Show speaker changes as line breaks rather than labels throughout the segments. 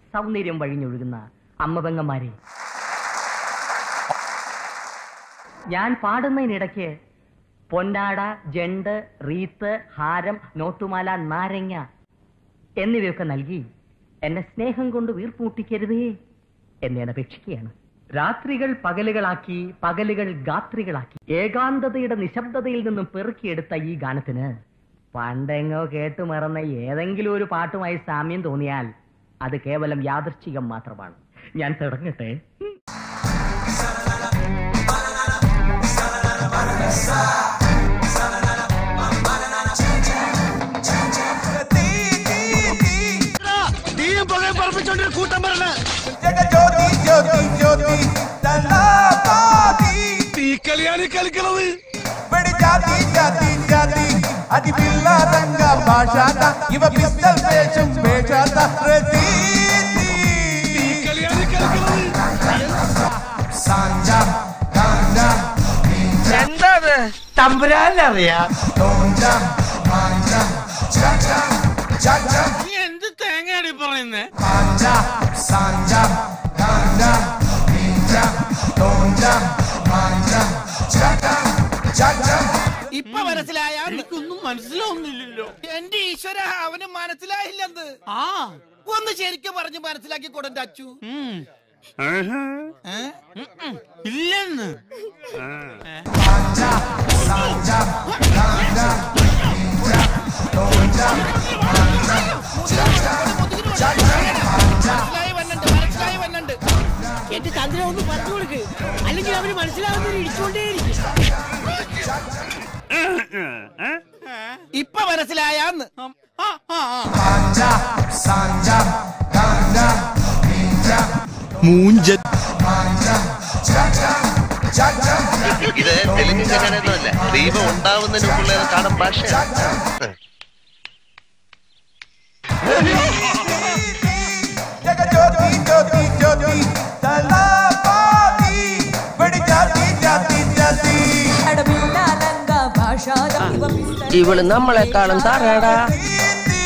സൗന്ദര്യം വഴിഞ്ഞൊഴുകുന്ന അമ്മപെങ്ങന്മാരെ ഞാൻ പാടുന്നതിനിടയ്ക്ക് പൊന്നാട ജണ്ട് റീത്ത് ഹാരം നോട്ടുമാല നാരങ്ങ എന്നിവയൊക്കെ നൽകി എന്നെ സ്നേഹം കൊണ്ട് വീർപ്പൂട്ടിക്കരുതേ എന്ന് ഞാൻ അപേക്ഷിക്കുകയാണ് രാത്രികൾ പകലുകളാക്കി പകലുകൾ ഗാത്രികളാക്കി ഏകാന്തതയുടെ നിശബ്ദതയിൽ നിന്നും പെറുക്കിയെടുത്ത ഈ ഗാനത്തിന് പണ്ടെങ്ങോ കേട്ടു മറന്ന ഏതെങ്കിലും ഒരു പാട്ടുമായി സാമ്യം തോന്നിയാൽ അത് കേവലം യാദൃശ്ചികം മാത്രമാണ് ഞാൻ തുടങ്ങട്ടെ
നീയും പുകയെ പറപ്പിച്ചോണ്ടൊരു കൂട്ടം പറഞ്ഞ
ജഗജ്യോതി ജ്യോതി ജ്യോതി തലാപാതി
തീക്കളിയാണ് ഈ കളിക്കണത്
വെടി ജാതി ജാതി ജാതി അതി പിള്ള രംഗ ഭാഷാത ഇവ പിസ്റ്റൽ വേഷം വേഷാത പ്രതീതി
തീക്കളിയാണ് ഈ കളിക്കണത്
സാഞ്ച ഗാഞ്ച
എന്താണ് തമ്പുരാനറിയാം
തോഞ്ച മാഞ്ച ചാച ചാച
നീ എന്ത് തേങ്ങയാണ് പറയുന്നേ
മാഞ്ച സാഞ്ച ഗാഞ്ച നീഞ്ച തോഞ്ച മാഞ്ച ചാച ചാച
ഇപ്പൊ മനസ്സിലായ എനിക്കൊന്നും മനസ്സിലാവുന്നില്ലല്ലോ എന്റെ ഈശ്വര അവന് മനസ്സിലായില്ലെന്ന് ആ ഒന്ന് ശരിക്കും പറഞ്ഞ് മനസ്സിലാക്കി കൊടുന്റെ അച്ചു ഏ? ഉം ഉം. ഇല്ലെന്ന് മനസ്സിലായി വന്നുണ്ട് മനസ്സിലായി വന്നുണ്ട്
എന്റെ ചന്ദ്രൻ ഒന്ന് പറഞ്ഞു കൊടുക്ക് അല്ലെങ്കിൽ അവന് മനസ്സിലാവുന്നതിന് ഇടിച്ചുകൊണ്ടേയിരിക്കും
ഇപ്പൊ മനസ്സിലായാന്ന് ആ, ആ, ആ.
സാഞ്ച സാഞ്ച ഗാഞ്ച നീഞ്ച
മൂഞ്ച
മാഞ്ച ചാച ചാച
ഇത് തെലുങ്ക് കന്നഡയൊന്നുമല്ല ദൈവം ഉണ്ടാവുന്നതിന് മുമ്പുള്ള കാണാൻ ഭാഷയാണ്
ജഗജ്യോതി ജ്യോതി ജ്യോതി തലാപാതി വെടി ജാതി ജാതി ജാതി
അടവില്ലാലങ്ക ഭാഷ ദൈവ പിസ്തൽ
ഇവള് നമ്മളെക്കാളും താറാടാ
പ്രതീതി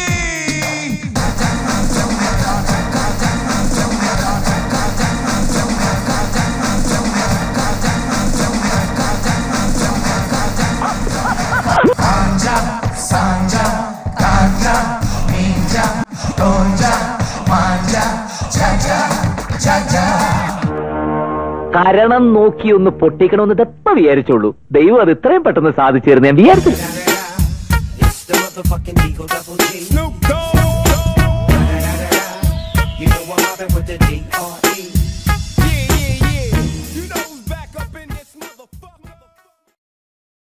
സാഞ്ച സാഞ്ച കാഞ്ച നീഞ്ച തോഞ്ച മാഞ്ച ചാച ചാച
കരണം നോക്കി ഒന്ന് പൊട്ടിക്കണമെന്ന് ഇതെപ്പ വിചാരിച്ചോളൂ ദൈവം അത് ഇത്രയും പെട്ടെന്ന് സാധിച്ചിരുന്നു ഞാൻ വിചാരിച്ചില്ല
Snoop Dogg. You know I'm mobbing with the D.R.E.